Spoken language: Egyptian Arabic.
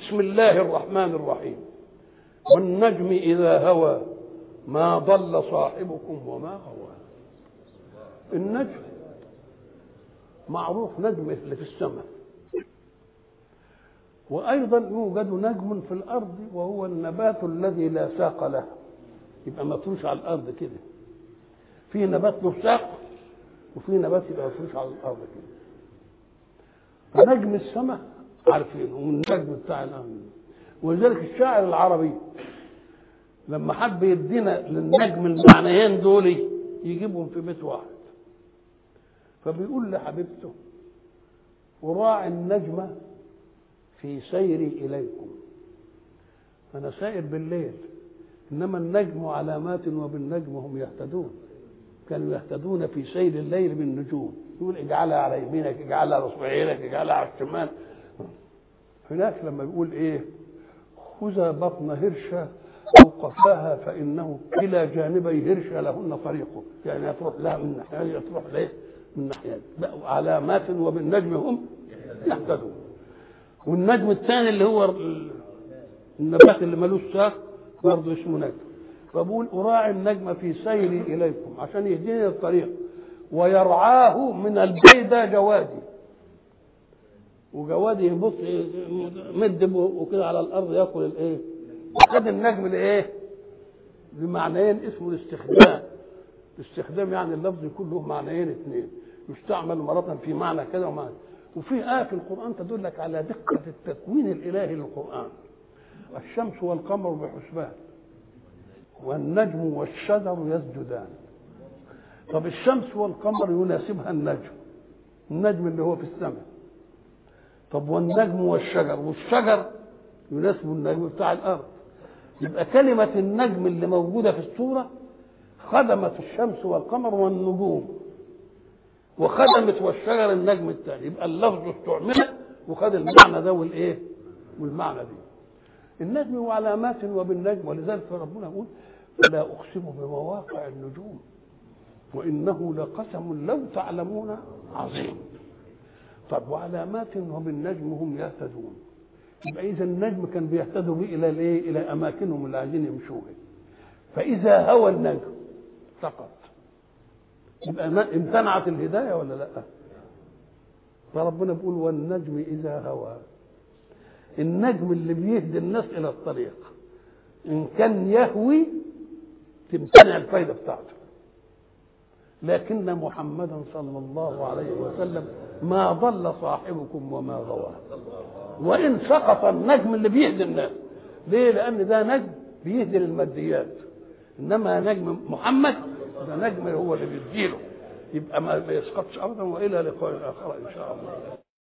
بسم الله الرحمن الرحيم والنجم إذا هوى ما ضل صاحبكم وما غوى النجم معروف نجم اللي في السماء وأيضا يوجد نجم في الأرض وهو النبات الذي لا ساق له يبقى مفروش على الأرض كده في نبات له ساق وفي نبات يبقى مفروش على الأرض كده نجم السماء عارفينه والنجم بتاع الأرض ولذلك الشاعر العربي لما حب يدينا للنجم المعنيين دول يجيبهم في بيت واحد فبيقول لحبيبته وراعي النجم في سيري إليكم أنا سائر بالليل إنما النجم علامات وبالنجم هم يهتدون كانوا يهتدون في سير الليل بالنجوم يقول اجعلها على يمينك اجعلها على صعيرك اجعلها على الشمال هناك لما يقول ايه خذ بطن هرشة أو قفاها فإنه إلى جانبي هرشة لهن طريقه يعني تروح لها من ناحية تروح ليه من ناحية علامات وبالنجم هم يهتدون والنجم الثاني اللي هو النبات اللي ملوش ساق برضه اسمه نجم فبقول أراعي النجم في سيري إليكم عشان يهديني الطريق ويرعاه من البيدة جوادي وجوادي يبص مد وكده على الارض ياكل الايه خد النجم لايه بمعنيين اسمه الاستخدام الاستخدام يعني اللفظ يكون له معنيين اثنين يستعمل مرة في معنى كذا ومعنى وفي آية في القرآن تدلك على دقة التكوين الإلهي للقرآن الشمس والقمر بحسبان والنجم والشجر يسجدان طب الشمس والقمر يناسبها النجم النجم اللي هو في السماء طب والنجم والشجر والشجر يناسب النجم بتاع الارض يبقى كلمة النجم اللي موجودة في الصورة خدمت الشمس والقمر والنجوم وخدمت والشجر النجم الثاني يبقى اللفظ استعمل وخد المعنى ده والايه والمعنى دي النجم وعلامات وبالنجم ولذلك ربنا يقول فلا اقسم بمواقع النجوم وانه لقسم لو تعلمون عظيم طب وعلامات وبالنجم هم يهتدون يبقى اذا النجم كان بيهتدوا به الى الايه الى اماكنهم اللي عايزين يمشوها فاذا هوى النجم سقط يبقى امتنعت الهدايه ولا لا فربنا بيقول والنجم اذا هوى النجم اللي بيهدي الناس الى الطريق ان كان يهوي تمتنع الفايده بتاعته لكن محمدا صلى الله عليه وسلم ما ضل صاحبكم وما غوى وان سقط النجم اللي بيهدي الناس ليه لان ده نجم بيهدي للماديات انما نجم محمد ده نجم هو اللي بيديله يبقى ما يسقطش ابدا والى لقاء اخر ان شاء الله